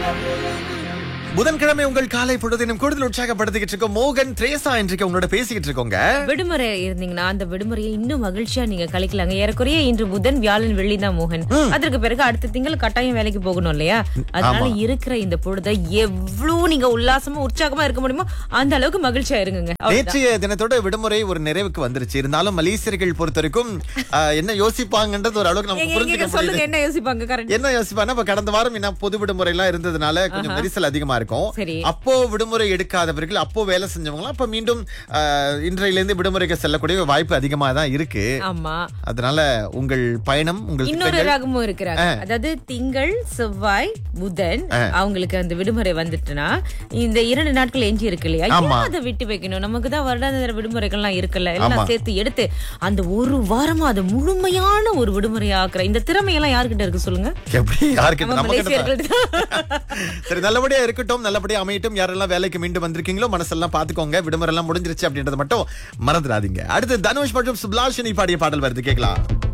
புதன்கிழமை உங்கள் காலை பொழுதினும் கூடுதல் உற்சாகப்படுத்திக்கிட்டு இருக்கோம் மோகன் த்ரேசா இன்றைக்கு உங்களோட பேசிக்கிட்டு இருக்கோங்க விடுமுறை இருந்தீங்கன்னா அந்த விடுமுறையை இன்னும் மகிழ்ச்சியா நீங்க கழிக்கலாங்க ஏறக்குறைய இன்று புதன் வியாழன் வெள்ளி தான் மோகன் அதற்கு பிறகு அடுத்த திங்கள் கட்டாயம் வேலைக்கு போகணும் இல்லையா அதனால இருக்கிற இந்த பொழுதை எவ்வளவு நீங்க உல்லாசமா உற்சாகமா இருக்க முடியுமோ அந்த அளவுக்கு மகிழ்ச்சியா இருங்குங்க அவ்வளவுதான். நேற்றைய தினத்தோட விடுமுறை ஒரு நிறைவுக்கு வந்துருச்சு இருந்தாலும் மலேசியர்கள் பொறுத்த வரைக்கும் ஆஹ், என்ன யோசிப்பாங்கன்றது ஒரு அளவுக்கு நமக்கு எங்க- எங்க புரிஞ்சுக்க சொல்லுங்க முடியுது என்ன யோசிப்பாங்க கரெக்ட் என்ன யோசிப்பானா இப்ப கடந்த வாரம் என்ன பொது விடுமுறை எல்லாம் இருந்ததுனால கொஞ்சம் நெரிசல் அதிகமா இருக்கும் சரி. அப்போ விடுமுறை எடுக்காதவர்கள் அப்போ வேலை செஞ்சவங்க அப்ப மீண்டும் ஆஹ், இன்றையில இருந்து விடுமுறைக்கு செல்லக்கூடிய வாய்ப்பு அதிகமா தான் இருக்கு ஆமா அதனால உங்கள் பயணம் உங்கள் இன்னொரு திட்டங்கள் ரகமும் இருக்கிறாங்க அதாவது திங்கள் செவ்வாய் புதன் அவங்களுக்கு அந்த விடுமுறை வந்துட்டுனா இந்த இரண்டு நாட்கள் எஞ்சி இருக்கு இல்லையா ஆமா. ஏன் அதை விட்டு வைக்கணும் நமக்கு தான் வருடாந்திர விடுமுறைகள்லாம் இருக்குல்ல ஆமா. எல்லாம் சேர்த்து எடுத்து அந்த ஒரு வாரமா அது முழுமையான ஒரு விடுமுறை ஆக்குற இந்த திறமையெல்லாம் யாருக்கிட்ட இருக்கு சொல்லுங்க எப்படி யாருக்கு நம்ம நம்ம கிட்ட தான். மலேசியர்கள் சரி நல்லபடியா இருக்கட்டும் நல்லபடியா அமையட்டும் யாரெல்லாம் வேலைக்கு மீண்டும் வந்திருக்கீங்களோ மனசெல்லாம் பாத்துக்கோங்க விடுமுறை எல்லாம் முடிஞ்சிருச்சு அப்படின்றத மட்டும் மறந்துடாதீங்க அடுத்து தனுஷ் மற்றும் சுப்லாஷினி பாடிய பாடல் வருது கேட்கலாம்